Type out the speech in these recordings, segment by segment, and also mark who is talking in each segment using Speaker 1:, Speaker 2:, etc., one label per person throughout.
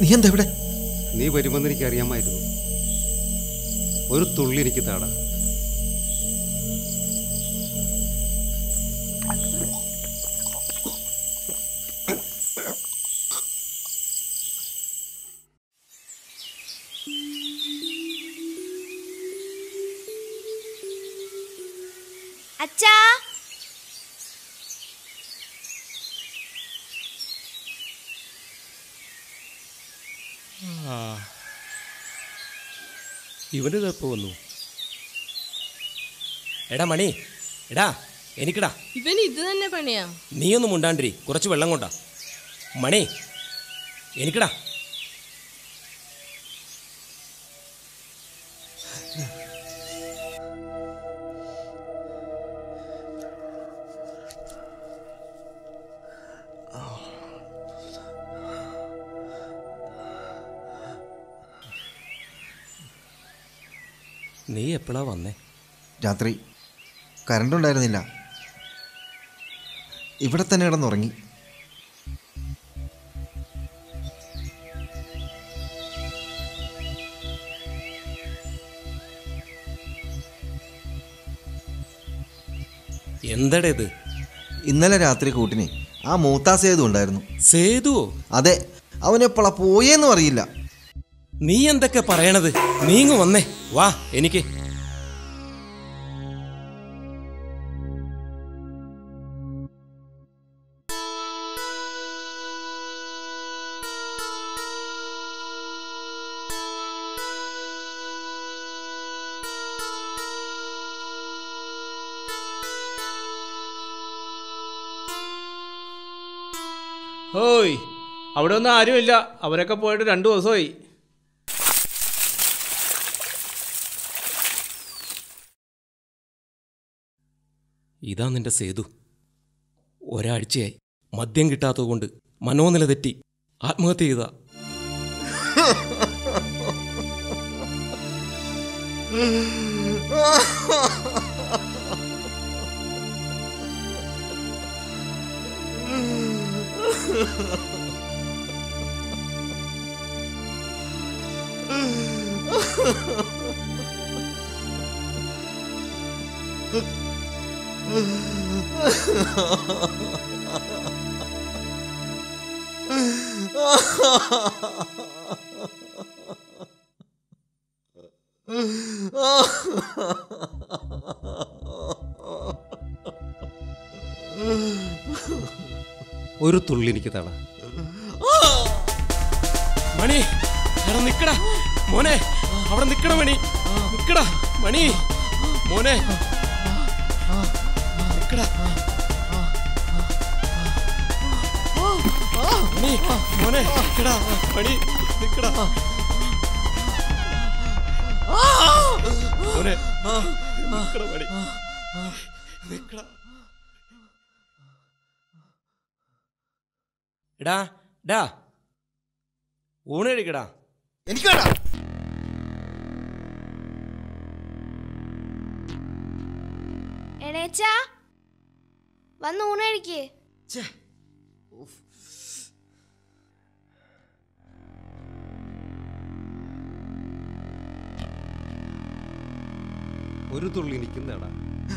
Speaker 1: നീ എന്താ ഇവിടെ
Speaker 2: നീ വരുമെന്ന് എനിക്ക് അറിയാമായിരുന്നു ഒരു തുള്ളി എനിക്ക് താടാ
Speaker 3: അച്ഛാ
Speaker 4: ഇവനിത് എപ്പോ വന്നു എടാ മണി എടാ എനിക്കിടാ
Speaker 5: ഇവന് ഇത് തന്നെ പണിയാ
Speaker 4: നീയൊന്നും മുണ്ടാണ്ടിരി കുറച്ച് വെള്ളം കൊണ്ടാ മണി എനിക്കിടാ നീ എപ്പോഴാ വന്നേ
Speaker 1: രാത്രി കറണ്ട് ഉണ്ടായിരുന്നില്ല ഇവിടെ തന്നെ കിടന്നുറങ്ങി
Speaker 4: എന്തടേ ഇത്
Speaker 1: ഇന്നലെ രാത്രി കൂട്ടിന് ആ മൂത്താ സേതു ഉണ്ടായിരുന്നു
Speaker 4: സേതുവോ
Speaker 1: അതെ അവനെപ്പോഴാ പോയേന്നും അറിയില്ല
Speaker 4: നീ എന്തൊക്കെ പറയണത് നീങ്ങ് വന്നേ വാ എനിക്ക്
Speaker 6: ഹോയ് അവിടെ ഒന്നും ആരുമില്ല അവരൊക്കെ പോയിട്ട് രണ്ടു ദിവസമായി
Speaker 4: ഇതാ നിന്റെ സേതു ഒരാഴ്ചയായി മദ്യം കിട്ടാത്തതുകൊണ്ട് മനോനില തെറ്റി ആത്മഹത്യ ചെയ്താ
Speaker 2: ഒരു തുള്ളി എനിക്ക് താടാ
Speaker 4: മണി എടാ നിക്കടാ മോനെ അവിടെ നിക്കട മണി നിക്കടാ മണി മോനെ നിക്കടാ മണി മോനെ നിക്കടാ മണി നിക്കടാ മോനെ നിക്കടാ മണി നിക്കടാ എടാ ഡാ ഊണ് കഴിക്കടാ
Speaker 1: എനിക്ക് വേണ്ട
Speaker 3: എണേച്ചാ വന്ന് ഊണ് കഴിക്കേ
Speaker 2: ഒരു തുള്ളി എനിക്കും താടാ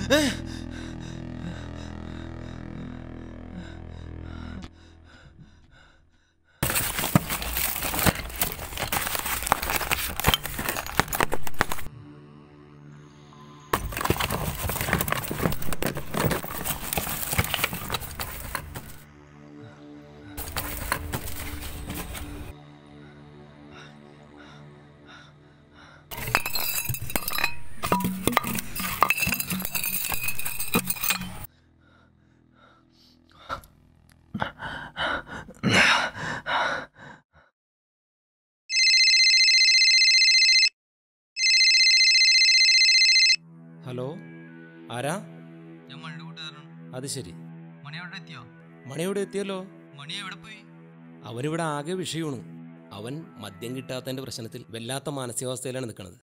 Speaker 4: ഹലോ ആരാ
Speaker 7: ഞാൻ മണ്ണു കൂട്ടുകാരനാണ്
Speaker 4: അത് ശരി
Speaker 7: മണി അവിടെ എത്തിയോ
Speaker 4: മണി എവിടെ എത്തിയല്ലോ
Speaker 7: മണി എവിടെ പോയി
Speaker 4: അവനിവിടെ ആകെ വിഷയമാണ് അവൻ മദ്യം കിട്ടാത്തതിന്റെ പ്രശ്നത്തിൽ വല്ലാത്ത മാനസികാവസ്ഥയിലാണ് നിൽക്കുന്നത്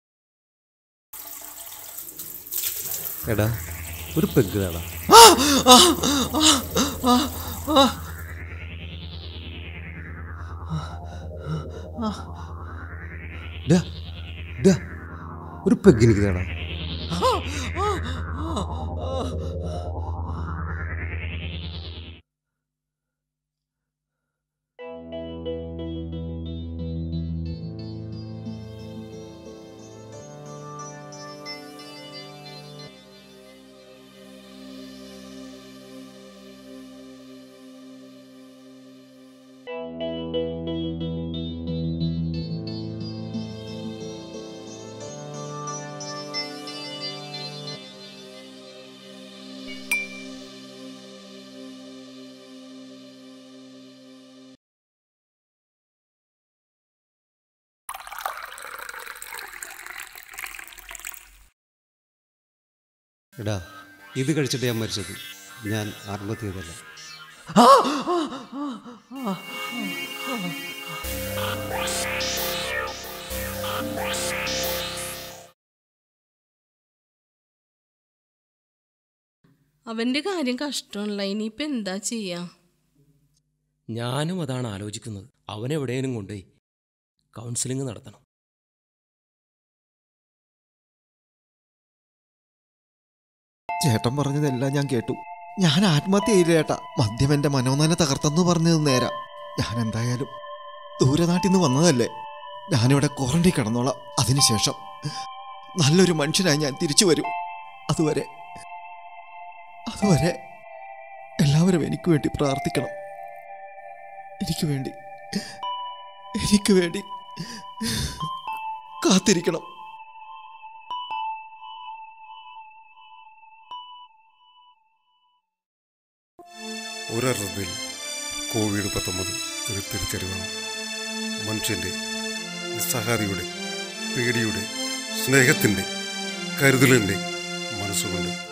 Speaker 2: എടാ ഒരു പെഗ് താടാ ഡാ, ഡാ, ഒരു പെഗ്ഗിനിക്ക് തേടാ എടാ ഇത് കഴിച്ചിട്ട് ഞാൻ മരിച്ചത് ഞാൻ ആത്മഹത്യ ചെയ്തല്ല
Speaker 5: അവന്റെ കാര്യം കഷ്ടമല്ല ഇനിയിപ്പോ എന്താ ചെയ്യാ
Speaker 4: ഞാനും അതാണ് ആലോചിക്കുന്നത് അവനെവിടെയും കൊണ്ടുപോയി കൗൺസിലിംഗ് നടത്തണം
Speaker 1: ചേട്ടൻ പറഞ്ഞതെല്ലാം ഞാൻ കേട്ടു ഞാൻ ആത്മഹത്യ ചെയ്യില്ല ചേട്ടാ മദ്യം എന്റെ മനോനല തകർത്തെന്ന് പറഞ്ഞത് നേരാ ഞാൻ എന്തായാലും ദൂരനാട്ടിൽ നിന്ന് വന്നതല്ലേ ഞാനിവിടെ ക്വാറന്റൈൻ കിടന്നോളാം അതിനുശേഷം നല്ലൊരു മനുഷ്യനായി ഞാൻ തിരിച്ചു വരും അതുവരെ അതുവരെ എല്ലാവരും എനിക്ക് വേണ്ടി പ്രാർത്ഥിക്കണം എനിക്ക് വേണ്ടി എനിക്ക് വേണ്ടി കാത്തിരിക്കണം
Speaker 8: ഒരർത്ഥത്തിൽ കോവിഡ് പത്തൊമ്പത് ഒരു തിരിച്ചറിവാണ് മനുഷ്യൻ്റെ നിസ്സഹാരിയുടെ പേടിയുടെ സ്നേഹത്തിൻ്റെ കരുതലിൻ്റെ മനസ്സുകൊണ്ട്